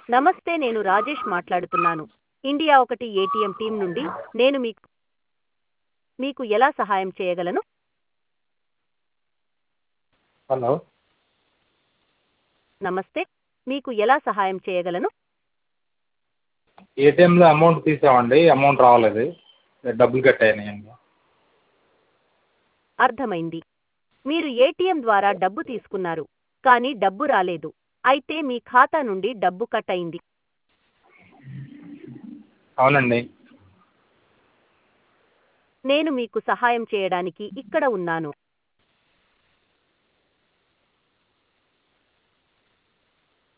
నమస్తే నేను రాజేష్ మాట్లాడుతున్నాను ఇండియా ఒకటి ఏటీఎం టీం నుండి నేను మీకు మీకు ఎలా సహాయం చేయగలను హలో నమస్తే మీకు ఎలా సహాయం చేయగలను ఏటీఎంలో అమౌంట్ తీసామండి అమౌంట్ రాలేదు డబ్బులు కట్ అయినాయండి అర్థమైంది మీరు ఏటీఎం ద్వారా డబ్బు తీసుకున్నారు కానీ డబ్బు రాలేదు అయితే మీ ఖాతా నుండి డబ్బు కట్ అయింది అవునండి నేను మీకు సహాయం చేయడానికి ఇక్కడ ఉన్నాను